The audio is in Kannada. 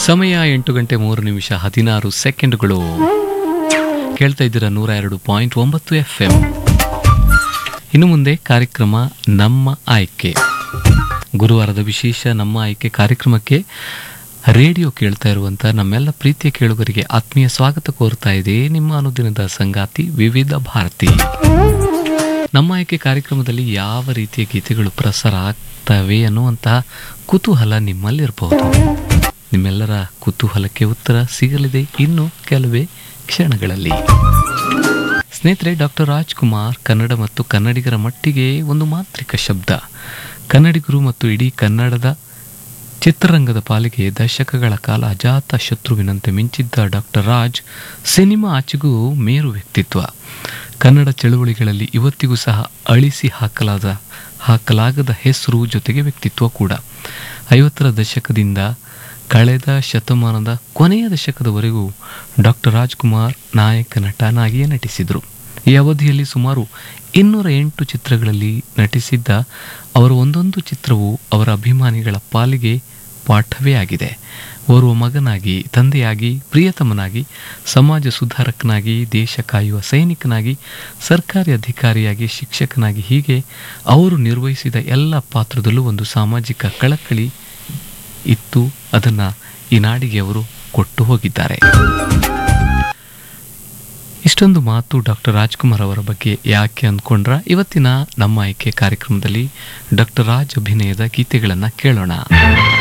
ಸಮಯ ಎಂಟು ಗಂಟೆ ಮೂರು ನಿಮಿಷ ಹದಿನಾರು ಸೆಕೆಂಡ್ಗಳು ಕೇಳ್ತಾ ಇದ್ದೀರಾ ನೂರ ಎರಡು ಪಾಯಿಂಟ್ ಒಂಬತ್ತು ಎಫ್ ಎಂ ಇನ್ನು ಮುಂದೆ ಕಾರ್ಯಕ್ರಮ ನಮ್ಮ ಆಯ್ಕೆ ಗುರುವಾರದ ವಿಶೇಷ ನಮ್ಮ ಆಯ್ಕೆ ಕಾರ್ಯಕ್ರಮಕ್ಕೆ ರೇಡಿಯೋ ಕೇಳ್ತಾ ಇರುವಂಥ ನಮ್ಮೆಲ್ಲ ಪ್ರೀತಿಯ ಕೇಳುಗರಿಗೆ ಆತ್ಮೀಯ ಸ್ವಾಗತ ಕೋರ್ತಾ ಇದೆ ನಿಮ್ಮ ಅನುದಿನದ ಸಂಗಾತಿ ವಿವಿಧ ಭಾರತಿ ನಮ್ಮ ಆಯ್ಕೆ ಕಾರ್ಯಕ್ರಮದಲ್ಲಿ ಯಾವ ರೀತಿಯ ಗೀತೆಗಳು ಪ್ರಸಾರ ಆಗ್ತವೆ ಅನ್ನುವಂತಹ ಕುತೂಹಲ ನಿಮ್ಮಲ್ಲಿರಬಹುದು ನಿಮ್ಮೆಲ್ಲರ ಕುತೂಹಲಕ್ಕೆ ಉತ್ತರ ಸಿಗಲಿದೆ ಇನ್ನು ಕೆಲವೇ ಕ್ಷಣಗಳಲ್ಲಿ ಸ್ನೇಹಿತರೆ ಡಾಕ್ಟರ್ ರಾಜ್ಕುಮಾರ್ ಕನ್ನಡ ಮತ್ತು ಕನ್ನಡಿಗರ ಮಟ್ಟಿಗೆ ಒಂದು ಮಾಂತ್ರಿಕ ಶಬ್ದ ಕನ್ನಡಿಗರು ಮತ್ತು ಇಡೀ ಕನ್ನಡದ ಚಿತ್ರರಂಗದ ಪಾಲಿಗೆ ದಶಕಗಳ ಕಾಲ ಅಜಾತ ಶತ್ರುವಿನಂತೆ ಮಿಂಚಿದ್ದ ಡಾಕ್ಟರ್ ರಾಜ್ ಸಿನಿಮಾ ಆಚೆಗೂ ಮೇರು ವ್ಯಕ್ತಿತ್ವ ಕನ್ನಡ ಚಳುವಳಿಗಳಲ್ಲಿ ಇವತ್ತಿಗೂ ಸಹ ಅಳಿಸಿ ಹಾಕಲಾದ ಹಾಕಲಾಗದ ಹೆಸರು ಜೊತೆಗೆ ವ್ಯಕ್ತಿತ್ವ ಕೂಡ ಐವತ್ತರ ದಶಕದಿಂದ ಕಳೆದ ಶತಮಾನದ ಕೊನೆಯ ದಶಕದವರೆಗೂ ಡಾಕ್ಟರ್ ರಾಜ್ಕುಮಾರ್ ನಾಯಕ ನಟನಾಗಿಯೇ ನಟಿಸಿದರು ಈ ಅವಧಿಯಲ್ಲಿ ಸುಮಾರು ಇನ್ನೂರ ಎಂಟು ಚಿತ್ರಗಳಲ್ಲಿ ನಟಿಸಿದ್ದ ಅವರ ಒಂದೊಂದು ಚಿತ್ರವು ಅವರ ಅಭಿಮಾನಿಗಳ ಪಾಲಿಗೆ ಪಾಠವೇ ಆಗಿದೆ ಓರ್ವ ಮಗನಾಗಿ ತಂದೆಯಾಗಿ ಪ್ರಿಯತಮನಾಗಿ ಸಮಾಜ ಸುಧಾರಕನಾಗಿ ದೇಶ ಕಾಯುವ ಸೈನಿಕನಾಗಿ ಸರ್ಕಾರಿ ಅಧಿಕಾರಿಯಾಗಿ ಶಿಕ್ಷಕನಾಗಿ ಹೀಗೆ ಅವರು ನಿರ್ವಹಿಸಿದ ಎಲ್ಲ ಪಾತ್ರದಲ್ಲೂ ಒಂದು ಸಾಮಾಜಿಕ ಕಳಕಳಿ ಇತ್ತು ಅದನ್ನು ಈ ನಾಡಿಗೆ ಅವರು ಕೊಟ್ಟು ಹೋಗಿದ್ದಾರೆ ಇಷ್ಟೊಂದು ಮಾತು ಡಾಕ್ಟರ್ ರಾಜ್ಕುಮಾರ್ ಅವರ ಬಗ್ಗೆ ಯಾಕೆ ಅಂದ್ಕೊಂಡ್ರ ಇವತ್ತಿನ ನಮ್ಮ ಆಯ್ಕೆ ಕಾರ್ಯಕ್ರಮದಲ್ಲಿ ಡಾಕ್ಟರ್ ರಾಜ್ ಅಭಿನಯದ ಗೀತೆಗಳನ್ನು ಕೇಳೋಣ